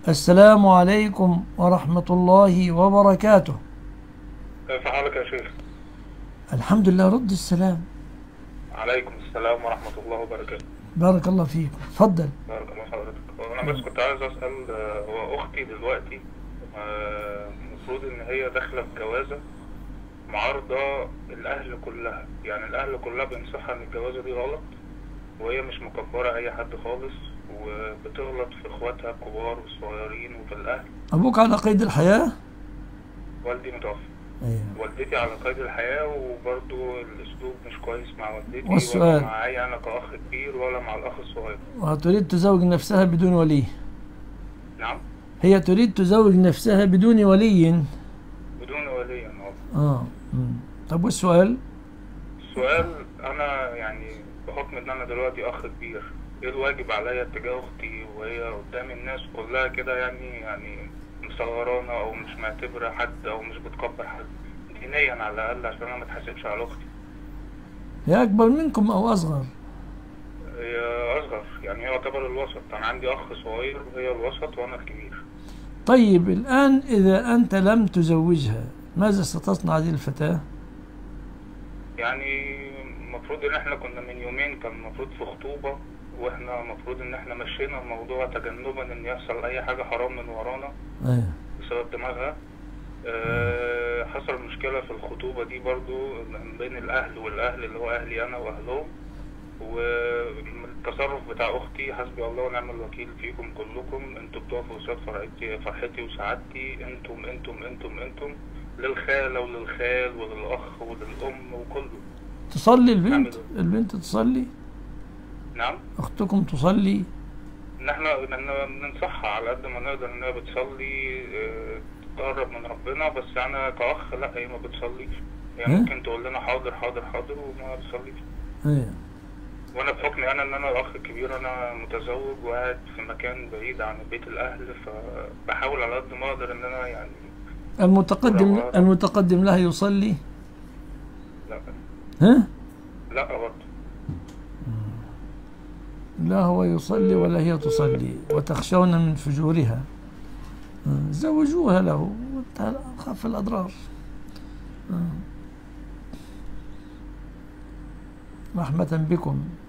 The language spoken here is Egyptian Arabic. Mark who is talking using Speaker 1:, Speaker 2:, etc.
Speaker 1: السلام عليكم ورحمة الله وبركاته
Speaker 2: كيف حالك يا شيخ؟
Speaker 1: الحمد لله رد السلام
Speaker 2: عليكم السلام ورحمة الله وبركاته
Speaker 1: بارك الله فيكم تفضل
Speaker 2: بارك الله حضرتك أنا بس كنت عايز أسأل آه، هو أختي دلوقتي آه، المفروض إن هي داخلة في جوازة معارضة الأهل كلها يعني الأهل كلها بينصحها إن الجوازة دي غلط وهي مش مكبرة أي حد خالص وبتغلط في إخواتها الكبار والصغيرين وفي الأهل
Speaker 1: أبوك على قيد الحياة
Speaker 2: والدي متوفى
Speaker 1: أيوة.
Speaker 2: والدتي على قيد الحياة وبرضو الأسلوب مش كويس مع والدتي
Speaker 1: والسؤال؟
Speaker 2: ولا معايا أنا كأخ كبير ولا مع الأخ الصغير
Speaker 1: وتريد تزوج نفسها بدون ولي
Speaker 2: نعم
Speaker 1: هي تريد تزوج نفسها بدون ولي
Speaker 2: بدون ولي اه
Speaker 1: آه مم. طب والسؤال
Speaker 2: السؤال انا يعني بحكم ان انا دلوقتي اخ كبير ايه الواجب عليا تجاه اختي وهي قدام الناس كلها كده يعني يعني مصغرانا او مش معتبره حد او مش بتكبر حد دينيا على الاقل عشان انا ما اتحاسبش على اختي
Speaker 1: هي أكبر منكم أو أصغر
Speaker 2: هي اصغر يعني هي يعتبر الوسط انا عندي اخ صغير وهي الوسط وانا الكبير
Speaker 1: طيب الآن إذا أنت لم تزوجها ماذا ستصنع هذه الفتاة؟
Speaker 2: يعني المفروض ان احنا كنا من يومين كان المفروض في خطوبة واحنا المفروض ان احنا مشينا الموضوع تجنبا ان يحصل اي حاجة حرام من ورانا
Speaker 1: أيوة.
Speaker 2: بسبب دماغها آه، حصل مشكلة في الخطوبة دي برضو من بين الأهل والأهل اللي هو أهلي أنا وأهلهم والتصرف بتاع أختي حسبي الله ونعم الوكيل فيكم كلكم انتوا بتقفوا قصاد فرحتي فرحتي وسعادتي انتم انتم انتم انتم للخالة وللخال وللأخ وللأم وكله
Speaker 1: تصلي البنت
Speaker 2: نعم.
Speaker 1: البنت تصلي
Speaker 2: نعم
Speaker 1: أختكم تصلي
Speaker 2: ان احنا إن ننصحها على قد ما نقدر انها بتصلي آه، تقرب من ربنا بس انا كأخ لا هي ما بتصليش يعني
Speaker 1: ها؟
Speaker 2: ممكن تقول لنا حاضر حاضر حاضر وما بتصليش
Speaker 1: أيوة.
Speaker 2: وانا بحكم انا ان انا الاخ الكبير انا متزوج وقاعد في مكان بعيد عن بيت الاهل فبحاول على قد ما اقدر ان انا يعني
Speaker 1: المتقدم
Speaker 2: برافو.
Speaker 1: المتقدم لها يصلي
Speaker 2: لا
Speaker 1: ها؟
Speaker 2: لا برضه
Speaker 1: لا هو يصلي ولا هي تصلي وتخشون من فجورها آه، زوجوها له وانتهى خف الأضرار آه. رحمة بكم